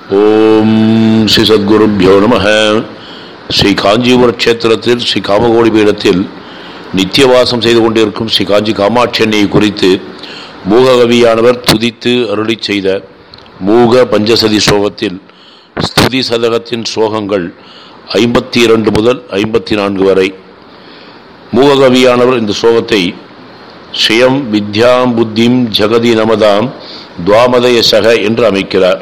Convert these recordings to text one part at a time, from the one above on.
ஓம் ஸ்ரீ சத்குருபியோ நம ஸ்ரீ காஞ்சிபுர கஷேத்திரத்தில் ஸ்ரீ காமகோடி பீடத்தில் நித்தியவாசம் செய்து கொண்டிருக்கும் ஸ்ரீ காஞ்சி காமாட்சி அன்னையை குறித்து மூககவியானவர் துதித்து அருளி செய்த மூக பஞ்சசதி ஸ்லோகத்தில் ஸ்துதி சதகத்தின் ஸ்லோகங்கள் ஐம்பத்தி இரண்டு முதல் ஐம்பத்தி நான்கு வரை மூககவியானவர் இந்த ஸ்லோகத்தை ஸ்ரீயம் வித்யாம் புத்திம் ஜெகதி நமதாம் துவாமதய சக என்று அமைக்கிறார்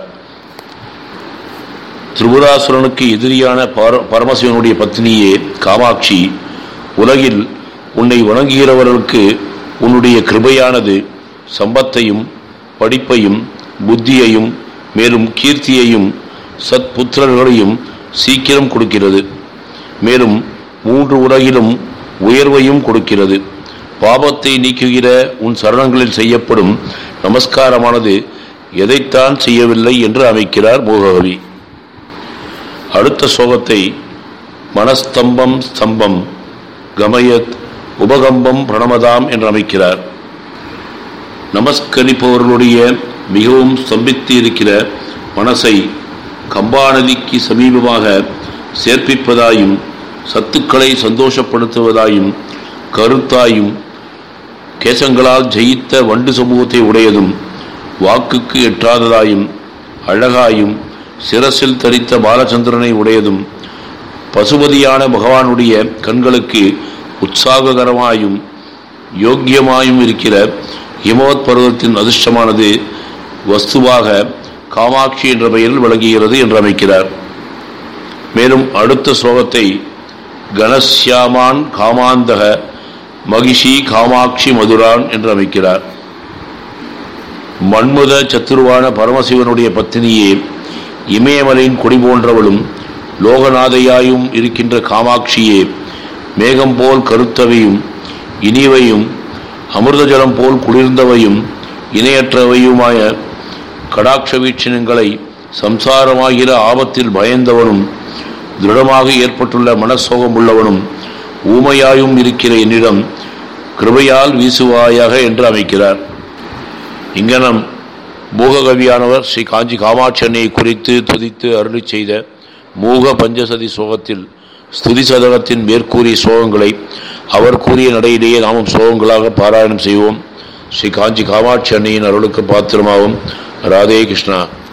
திரிபுராசுரனுக்கு எதிரியான பர பரமசிவனுடைய பத்னியே காமாட்சி உலகில் உன்னை வணங்குகிறவர்களுக்கு உன்னுடைய கிருபையானது சம்பத்தையும் படிப்பையும் புத்தியையும் மேலும் கீர்த்தியையும் சத்புத்திரர்களையும் சீக்கிரம் கொடுக்கிறது மேலும் மூன்று உலகிலும் உயர்வையும் கொடுக்கிறது பாபத்தை நீக்குகிற உன் சரணங்களில் செய்யப்படும் நமஸ்காரமானது எதைத்தான் செய்யவில்லை என்று அமைக்கிறார் மூககவி அடுத்த சோகத்தை மனஸ்தம்பம் ஸ்தம்பம் கமயத் உபகம்பம் பிரணமதாம் என்று அமைக்கிறார் நமஸ்கரிப்பவர்களுடைய மிகவும் ஸ்தம்பித்து இருக்கிற மனசை கம்பாநதிக்கு சமீபமாக சேர்ப்பிப்பதாயும் சத்துக்களை சந்தோஷப்படுத்துவதாயும் கருத்தாயும் கேசங்களால் ஜெயித்த வண்டு சமூகத்தை உடையதும் வாக்குக்கு எட்டாததாயும் அழகாயும் சிரசில் தரித்த பாலச்சந்திரனை உடையதும் பசுபதியான பகவானுடைய கண்களுக்கு உற்சாககரமாயும் யோக்கியமாயும் இருக்கிற ஹிமவத் பருவத்தின் அதிர்ஷ்டமானது வஸ்துவாக காமாட்சி என்ற பெயரில் விளங்குகிறது என்று அமைக்கிறார் மேலும் அடுத்த ஸ்லோகத்தை கணசியாமான் காமாந்தக மகிஷி காமாட்சி மதுரான் என்று அமைக்கிறார் மன்முத சத்துருவான பரமசிவனுடைய பத்தினியே இமயமலையின் கொடி போன்றவளும் லோகநாதையாயும் இருக்கின்ற காமாட்சியே மேகம் போல் கருத்தவையும் இனிவையும் அமிர்த ஜலம் போல் குளிர்ந்தவையும் இணையற்றவையுமாய கடாட்ச வீட்சணங்களை சம்சாரமாகிற ஆபத்தில் பயந்தவனும் திருடமாக ஏற்பட்டுள்ள மனசோகம் உள்ளவனும் ஊமையாயும் இருக்கிற என்னிடம் கிருபையால் வீசுவாயாக என்று அமைக்கிறார் இங்கனம் மூககவியானவர் ஸ்ரீ காஞ்சி காமாட்சி அன்னையை குறித்து துதித்து அருளி செய்த மூக பஞ்சசதி சோகத்தில் ஸ்துதி சதகத்தின் மேற்கூறிய சோகங்களை அவர் கூறிய நடையிலேயே நாமும் சோகங்களாக பாராயணம் செய்வோம் ஸ்ரீ காஞ்சி காமாட்சி அன்னையின் அருளுக்கு பாத்திரமாகும் ராதே கிருஷ்ணா